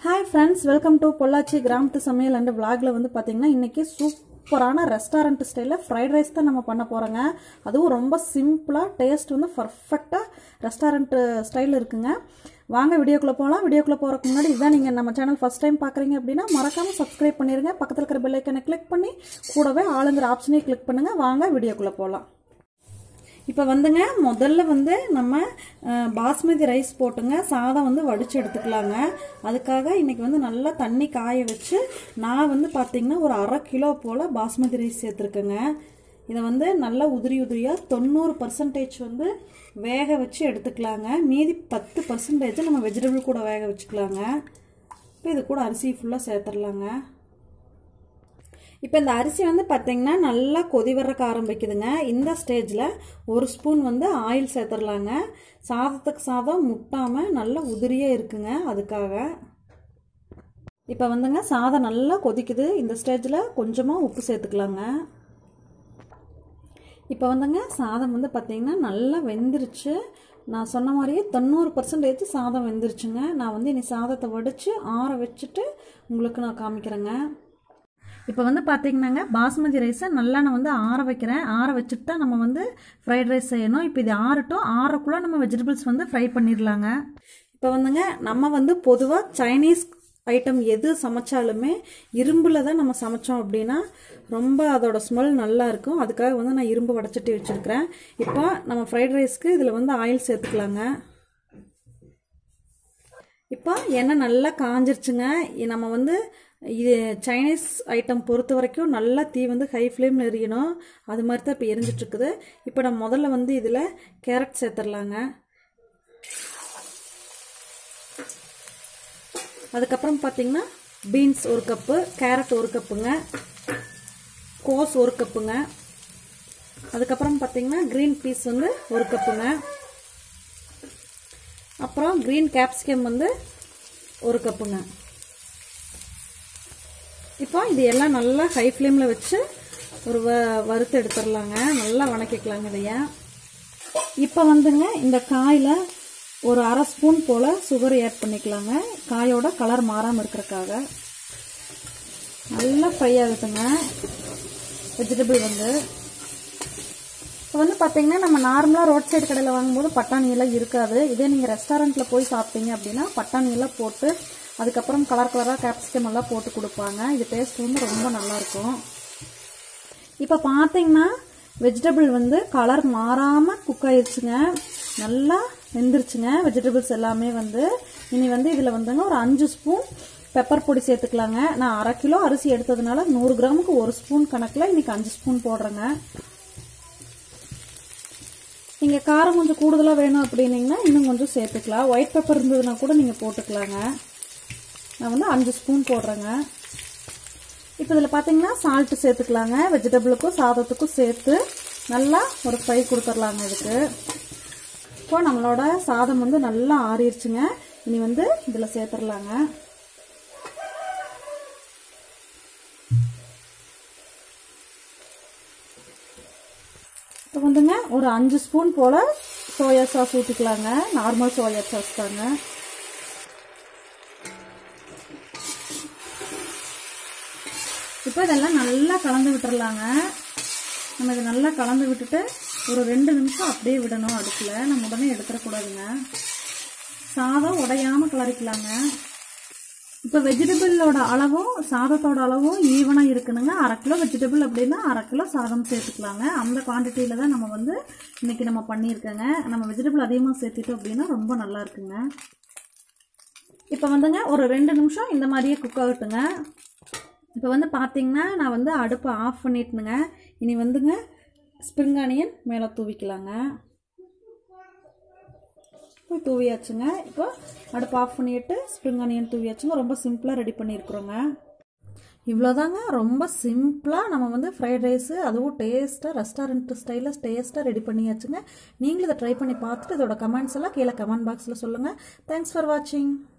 hi friends welcome to Pollachi கிராமத்து சமையல் and vlogல வந்து பார்த்தீங்கன்னா இன்னைக்கு சூப்பரான ரெஸ்டாரண்ட் ஸ்டைலில் ஃப்ரைட் ரைஸ் தான் நம்ம பண்ண போகிறோங்க அதுவும் ரொம்ப சிம்பிளாக டேஸ்ட் வந்து பர்ஃபெக்டாக ரெஸ்டாரண்ட் ஸ்டைலில் இருக்குங்க வாங்க வீடியோக்குள்ளே போகலாம் வீடியோக்குள்ளே போகிறதுக்கு முன்னாடி இதான் நீங்கள் நம்ம சேனல் ஃபஸ்ட் டைம் பார்க்குறீங்க அப்படின்னா மறக்காமல் சப்ஸ்கிரைப் பண்ணிடுங்க பக்கத்தில் இருக்கிற பெல் ஐக்கனை கிளிக் பண்ணி கூடவே ஆளுங்கிற ஆப்ஷனையும் கிளிக் பண்ணுங்கள் வாங்க வீடியோக்குள்ளே போகலாம் இப்போ வந்துங்க முதல்ல வந்து நம்ம அஹ், பாஸ்மதி ரைஸ் போட்டுங்க சாதம் வந்து வடித்து எடுத்துக்கலாங்க அதுக்காக இன்னைக்கு வந்து நல்லா தண்ணி காய வச்சு நான் வந்து பார்த்தீங்கன்னா ஒரு அரை கிலோ போல் பாஸ்மதி ரைஸ் சேர்த்துருக்கேங்க இதை வந்து நல்லா உதிரி உதிரியாக தொண்ணூறு பர்சன்டேஜ் வந்து வேக வச்சு எடுத்துக்கலாங்க மீதி பத்து பர்சன்டேஜ் நம்ம வெஜிடபிள் கூட வேக வச்சுக்கலாங்க இப்போ இது கூட அரிசி ஃபுல்லாக சேர்த்துடலாங்க இப்போ இந்த அரிசி வந்து பார்த்தீங்கன்னா நல்லா கொதி வர்றக்க ஆரம்பிக்குதுங்க இந்த ஸ்டேஜில் ஒரு ஸ்பூன் வந்து ஆயில் சேர்த்துடலாங்க சாதத்துக்கு சாதம் முட்டாமல் நல்லா உதிரியாக இருக்குங்க அதுக்காக இப்போ வந்துங்க சாதம் நல்லா கொதிக்குது இந்த ஸ்டேஜில் கொஞ்சமாக உப்பு சேர்த்துக்கலாங்க இப்போ வந்துங்க சாதம் வந்து பார்த்தீங்கன்னா நல்லா வெந்துருச்சு நான் சொன்ன மாதிரியே தொண்ணூறு பர்சன்டேஜ் சாதம் வெந்துருச்சுங்க நான் வந்து இனி சாதத்தை வடித்து ஆற வச்சுட்டு உங்களுக்கு நான் காமிக்கிறேங்க இப்போ வந்து பார்த்தீங்கன்னாங்க பாஸ்மதி ரைஸை நல்லா நான் வந்து ஆற வைக்கிறேன் ஆற வச்சுட்டு தான் நம்ம வந்து ஃப்ரைட் ரைஸ் செய்யணும் இப்போ இது ஆறட்டும் ஆறக்குள்ளே நம்ம வெஜிடபிள்ஸ் வந்து ஃப்ரை பண்ணிடலாங்க இப்போ வந்துங்க நம்ம வந்து பொதுவாக சைனீஸ் ஐட்டம் எது சமைச்சாலுமே இரும்பில் தான் நம்ம சமைச்சோம் அப்படின்னா ரொம்ப அதோட ஸ்மெல் நல்லா இருக்கும் அதுக்காக வந்து நான் இரும்பு வடைச்சட்டி வச்சுருக்கிறேன் இப்போ நம்ம ஃப்ரைட் ரைஸ்க்கு இதில் வந்து ஆயில் சேர்த்துக்கலாங்க இப்போ எண்ணெய் நல்லா காஞ்சிருச்சுங்க இ- நம்ம வந்து இது சைனீஸ் ஐட்டம் பொறுத்த வரைக்கும் நல்லா தீ வந்து ஹை ஃப்ளேமில் எரியணும் அது மாதிரி தான் இப்போ எரிஞ்சிட்டு இருக்குது இப்போ நம்ம முதல்ல வந்து இதில் கேரட் சேர்த்துடலாங்க அதுக்கப்புறம் பார்த்தீங்கன்னா பீன்ஸ் ஒரு கப்பு கேரட் ஒரு கப்புங்க கோஸ் ஒரு கப்புங்க அதுக்கப்புறம் பார்த்தீங்கன்னா க்ரீன் பீஸ் வந்து ஒரு கப்புங்க அப்புறம் க்ரீன் கேப்சிகம் வந்து ஒரு கப்புங்க இப்போ இது எல்லாம் நல்லா ஹை ஃப்ளேமில் வச்சு ஒரு வ வறுத்து எடுத்துடலாங்க நல்லா வணக்கிக்கலாங்க இதையா இப்போ வந்துங்க இந்த காயில் ஒரு அரை ஸ்பூன் போல் சுகர் ஆட் பண்ணிக்கலாங்க காயோட கலர் மாறாமல் இருக்கிறக்காக நல்லா ஃப்ரை ஆகுதுங்க வெஜிடபிள் வந்து இப்போ வந்து பார்த்தீங்கன்னா நம்ம நார்மலாக ரோட் சைடு கடையில் வாங்கும்போது பட்டாணி எல்லாம் இருக்காது இதே நீங்கள் ரெஸ்டாரண்ட்டில் போய் சாப்பிட்டீங்க அப்படின்னா பட்டாணி எல்லாம் போட்டு அதுக்கப்புறம் கலர் கலராக கேப்சிகம் எல்லாம் போட்டு கொடுப்பாங்க இது டேஸ்ட் வந்து ரொம்ப நல்லாயிருக்கும் இப்போ பார்த்தீங்கன்னா வெஜிடபிள் வந்து கலர் மாறாமல் குக் ஆயிடுச்சுங்க நல்லா வெந்துருச்சுங்க வெஜிடபிள்ஸ் எல்லாமே வந்து இனி வந்து இதில் வந்துங்க ஒரு அஞ்சு ஸ்பூன் பெப்பர் பொடி சேர்த்துக்கலாங்க நான் அரை கிலோ அரிசி எடுத்ததுனால நூறு கிராமுக்கு ஒரு ஸ்பூன் கணக்கில் இன்னைக்கு அஞ்சு ஸ்பூன் போடுறேங்க நீங்கள் காரம் கொஞ்சம் கூடுதலாக வேணும் அப்படின்னீங்கன்னா இன்னும் கொஞ்சம் சேர்த்துக்கலாம் ஒயிட் பெப்பர் இருந்ததுன்னா கூட நீங்கள் போட்டுக்கலாங்க நான் வந்து அஞ்சு ஸ்பூன் போடுறேங்க இப்போ இதில் பார்த்தீங்கன்னா சால்ட்டு சேர்த்துக்கலாங்க வெஜிடபிளுக்கும் சாதத்துக்கும் சேர்த்து நல்லா ஒரு ஃப்ரை கொடுத்துர்லாங்க இதுக்கு இப்போ நம்மளோட சாதம் வந்து நல்லா ஆறிடுச்சுங்க இனி வந்து இதில் சேர்த்துடலாங்க இப்போ வந்துங்க ஒரு அஞ்சு ஸ்பூன் போல் சோயா சாஸ் ஊற்றிக்கலாங்க நார்மல் சோயா சாஸ் தாங்க இப்போ இதெல்லாம் நல்லா கலந்து விட்டுறலாங்க நம்ம இதை நல்லா கலந்து விட்டுட்டு ஒரு ரெண்டு நிமிஷம் அப்படியே விடணும் அடுப்பில் நம்ம உடனே எடுத்துடக்கூடாதுங்க சாதம் உடையாம கிளறிக்கலாங்க இப்போ வெஜிடபிளோட அளவும் சாதத்தோட அளவும் ஈவனாக இருக்கணுங்க அரை கிலோ வெஜிடபிள் அப்படின்னா அரை கிலோ சாதம் சேர்த்துக்கலாங்க அந்த குவான்டிட்டியில் தான் நம்ம வந்து இன்னைக்கு நம்ம பண்ணியிருக்கோங்க நம்ம வெஜிடபிள் அதிகமாக சேர்த்துட்டோம் அப்படின்னா ரொம்ப நல்லா இருக்குங்க இப்போ வந்துங்க ஒரு ரெண்டு நிமிஷம் இந்த மாதிரியே குக் ஆகட்டுங்க இப்போ வந்து பார்த்தீங்கன்னா நான் வந்து அடுப்பை ஆஃப் பண்ணிட்டுனுங்க இனி வந்துங்க ஸ்ப்ரிங் ஆனியன் மேலே தூவிக்கலாங்க இப்போ தூவியாச்சுங்க இப்போ அடுப்பு ஆஃப் பண்ணிட்டு ஸ்ப்ரிங் ஆனியன் தூவியாச்சுங்க ரொம்ப சிம்பிளாக ரெடி பண்ணியிருக்கிறோங்க இவ்வளோதாங்க ரொம்ப சிம்பிளாக நம்ம வந்து ஃப்ரைட் ரைஸு அதுவும் டேஸ்ட்டாக ரெஸ்டாரண்ட் ஸ்டைலில் டேஸ்ட்டாக ரெடி பண்ணியாச்சுங்க நீங்களும் இதை ட்ரை பண்ணி பார்த்துட்டு இதோட கமெண்ட்ஸ் எல்லாம் கீழே கமெண்ட் பாக்ஸில் சொல்லுங்கள் தேங்க்ஸ் ஃபார் வாட்சிங்